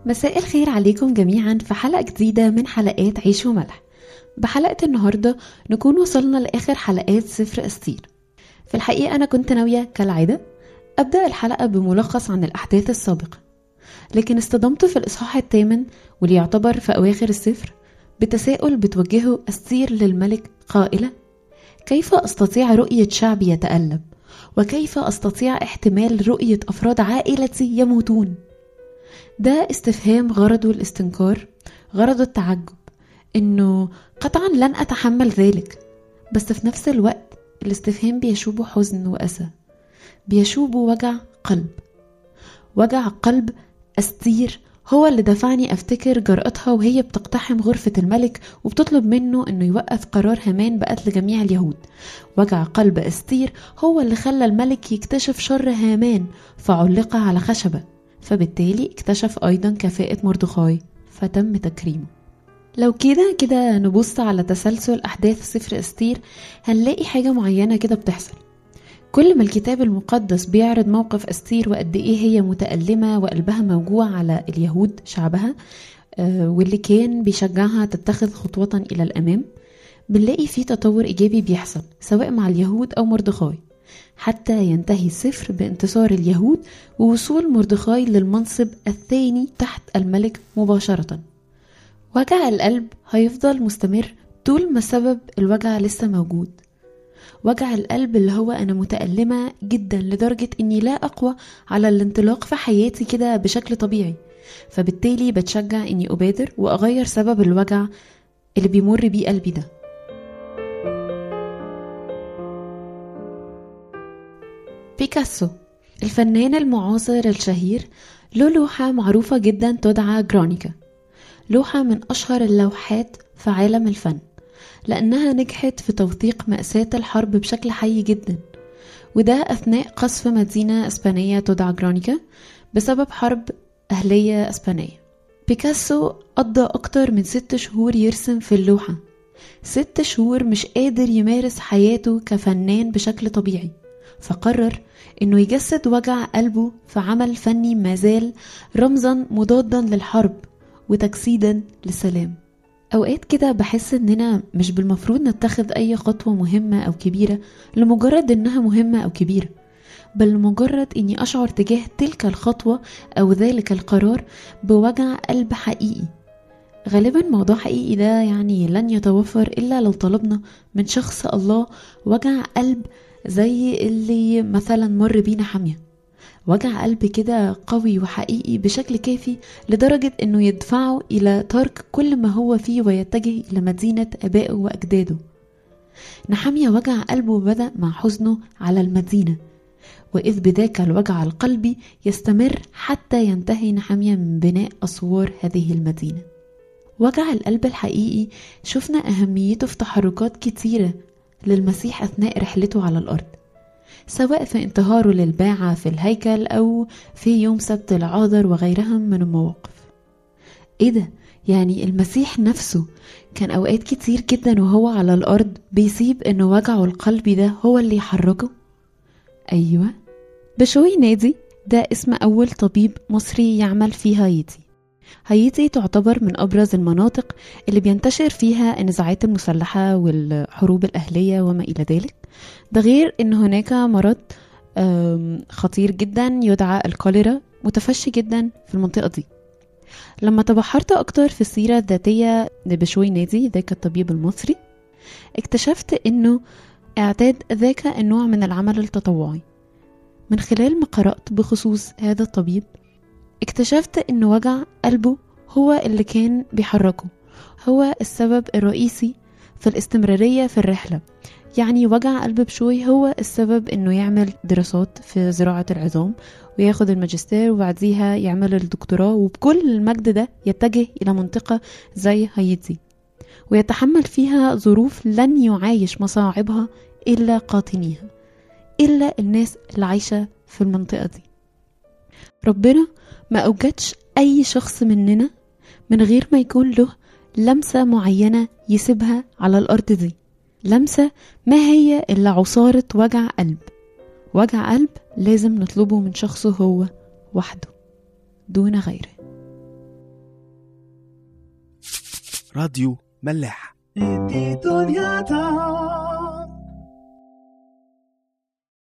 مساء الخير عليكم جميعا في حلقة جديدة من حلقات عيش وملح بحلقة النهاردة نكون وصلنا لآخر حلقات سفر أستير في الحقيقة أنا كنت ناوية كالعادة أبدأ الحلقة بملخص عن الأحداث السابقة لكن اصطدمت في الإصحاح الثامن واللي يعتبر في أواخر السفر بتساؤل بتوجهه أستير للملك قائلة كيف أستطيع رؤية شعبي يتألم وكيف أستطيع احتمال رؤية أفراد عائلتي يموتون ده استفهام غرضه الاستنكار غرضه التعجب انه قطعا لن اتحمل ذلك بس في نفس الوقت الاستفهام بيشوبه حزن واسى بيشوبه وجع قلب وجع قلب استير هو اللي دفعني افتكر جرأتها وهي بتقتحم غرفة الملك وبتطلب منه انه يوقف قرار هامان بقتل جميع اليهود وجع قلب استير هو اللي خلى الملك يكتشف شر هامان فعلق على خشبة فبالتالي اكتشف ايضا كفاءة مردخاي فتم تكريمه لو كده كده نبص على تسلسل احداث سفر استير هنلاقي حاجة معينة كده بتحصل كل ما الكتاب المقدس بيعرض موقف استير وقد ايه هي متألمة وقلبها موجوع على اليهود شعبها آه، واللي كان بيشجعها تتخذ خطوة إلى الأمام بنلاقي في تطور إيجابي بيحصل سواء مع اليهود أو مردخاي حتى ينتهي السفر بانتصار اليهود ووصول مردخاي للمنصب الثاني تحت الملك مباشرة وجع القلب هيفضل مستمر طول ما سبب الوجع لسه موجود وجع القلب اللي هو أنا متألمة جدا لدرجة إني لا أقوى على الانطلاق في حياتي كده بشكل طبيعي فبالتالي بتشجع إني أبادر وأغير سبب الوجع اللي بيمر بيه قلبي ده بيكاسو الفنان المعاصر الشهير له لوحة معروفة جدا تدعى جرانيكا لوحة من أشهر اللوحات في عالم الفن لأنها نجحت في توثيق مأساة الحرب بشكل حي جدا وده أثناء قصف مدينة إسبانية تدعى جرانيكا بسبب حرب أهلية إسبانية بيكاسو قضى أكتر من ست شهور يرسم في اللوحة ست شهور مش قادر يمارس حياته كفنان بشكل طبيعي فقرر انه يجسد وجع قلبه في عمل فني مازال رمزا مضادا للحرب وتجسيدا للسلام اوقات كده بحس اننا مش بالمفروض نتخذ اي خطوه مهمه او كبيره لمجرد انها مهمه او كبيره بل لمجرد اني اشعر تجاه تلك الخطوه او ذلك القرار بوجع قلب حقيقي غالبا موضوع حقيقي ده يعني لن يتوفر الا لو طلبنا من شخص الله وجع قلب زي اللي مثلا مر بينا حامية وجع قلب كده قوي وحقيقي بشكل كافي لدرجة انه يدفعه الى ترك كل ما هو فيه ويتجه الى مدينة ابائه واجداده نحمية وجع قلبه بدأ مع حزنه على المدينة وإذ بذاك الوجع القلبي يستمر حتى ينتهي نحمية من بناء أسوار هذه المدينة وجع القلب الحقيقي شفنا أهميته في تحركات كتيرة للمسيح أثناء رحلته على الأرض سواء في انتهاره للباعة في الهيكل أو في يوم سبت العاذر وغيرهم من المواقف إيه ده؟ يعني المسيح نفسه كان أوقات كتير جدا وهو على الأرض بيسيب إن وجعه القلبي ده هو اللي يحركه أيوة بشوي نادي ده اسم أول طبيب مصري يعمل في هايتي هايتي تعتبر من أبرز المناطق اللي بينتشر فيها النزاعات المسلحة والحروب الأهلية وما إلى ذلك ده غير أن هناك مرض آم، خطير جدا يدعى الكوليرا متفشي جدا في المنطقة دي لما تبحرت أكتر في السيرة الذاتية لبشوي نادي ذاك الطبيب المصري اكتشفت أنه اعتاد ذاك النوع من العمل التطوعي من خلال ما قرأت بخصوص هذا الطبيب اكتشفت ان وجع قلبه هو اللي كان بيحركه هو السبب الرئيسي في الاستمرارية في الرحلة يعني وجع قلب بشوي هو السبب انه يعمل دراسات في زراعة العظام وياخد الماجستير وبعديها يعمل الدكتوراه وبكل المجد ده يتجه الى منطقة زي هايتي ويتحمل فيها ظروف لن يعايش مصاعبها الا قاطنيها الا الناس اللي عايشة في المنطقة دي ربنا ما أوجدش أي شخص مننا من غير ما يكون له لمسة معينة يسيبها على الأرض دي لمسة ما هي إلا عصارة وجع قلب وجع قلب لازم نطلبه من شخصه هو وحده دون غيره راديو ملاح ادي دنيا تعال